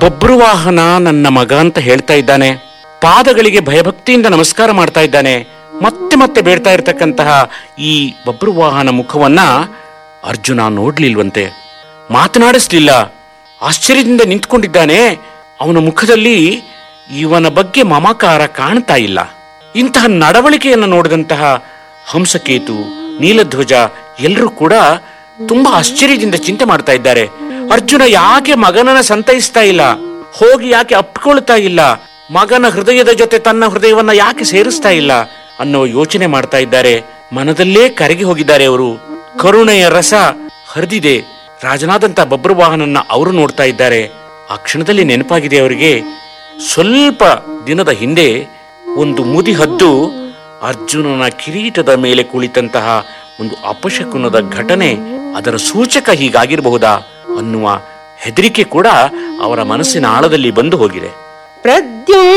ಬಬ್ರುವಾಹನ ನನ್ನ ಮಗ ಅಂತ ಹೇಳ್ತಾ ಇದ್ದಾನೆ ಪಾದಗಳಿಗೆ ಭಯಭಕ್ತಿಯಿಂದ ನಮಸ್ಕಾರ ಮಾಡ್ತಾ ಇದ್ದಾನೆ ಮತ್ತೆ ಮತ್ತೆ ಬೇಡ್ತಾ ಇರತಕ್ಕಂತಹ ಈ ಬಬ್ರುವಾಹನ ಮುಖವನ್ನ ಅರ್ಜುನ ನೋಡ್ಲಿಲ್ವಂತೆ ಮಾತನಾಡಿಸ್ಲಿಲ್ಲ ಆಶ್ಚರ್ಯದಿಂದ ನಿಂತ್ಕೊಂಡಿದ್ದಾನೆ ಅವನ ಮುಖದಲ್ಲಿ ಇವನ ಬಗ್ಗೆ ಮಮಕಾರ ಕಾಣ್ತಾ ಇಲ್ಲ ಇಂತಹ ನಡವಳಿಕೆಯನ್ನು ನೋಡಿದಂತಹ ಹಂಸಕೇತು ನೀಲಧ್ವಜ ಎಲ್ಲರೂ ಕೂಡ ತುಂಬಾ ಆಶ್ಚರ್ಯದಿಂದ ಚಿಂತೆ ಮಾಡ್ತಾ ಇದ್ದಾರೆ ಅರ್ಜುನ ಯಾಕೆ ಮಗನನ್ನ ಸಂತೈಸ್ತಾ ಇಲ್ಲ ಹೋಗಿ ಯಾಕೆ ಅಪ್ಕೊಳ್ತಾ ಇಲ್ಲ ಮಗನ ಹೃದಯದ ಜೊತೆ ತನ್ನ ಹೃದಯವನ್ನ ಯಾಕೆ ಸೇರಿಸ್ತಾ ಇಲ್ಲ ಅನ್ನೋ ಯೋಚನೆ ಮಾಡ್ತಾ ಇದ್ದಾರೆ ಮನದಲ್ಲೇ ಕರಗಿ ಹೋಗಿದ್ದಾರೆ ಅವರು ಕರುಣೆಯ ರಸ ಹರಿದಿದೆ ರಾಜನಾದಂತ ಬಬ್ರುವಾಹನನ್ನ ಅವರು ನೋಡ್ತಾ ಇದ್ದಾರೆ ಆ ಕ್ಷಣದಲ್ಲಿ ನೆನಪಾಗಿದೆ ಅವರಿಗೆ ಸ್ವಲ್ಪ ದಿನದ ಹಿಂದೆ ಒಂದು ಮುದಿ ಹದ್ದು ಅರ್ಜುನನ ಕಿರೀಟದ ಮೇಲೆ ಕುಳಿತಂತಹ ಒಂದು ಅಪಶಕುನದ ಘಟನೆ ಅದರ ಸೂಚಕ ಹೀಗಾಗಿರಬಹುದಾ ಅನ್ನುವ ಹೆದರಿಕೆ ಕೂಡ ಅವರ ಮನಸ್ಸಿನ ಆಳದಲ್ಲಿ ಬಂದು ಹೋಗಿದೆ ಪ್ರದ್ಯುಮ್ನ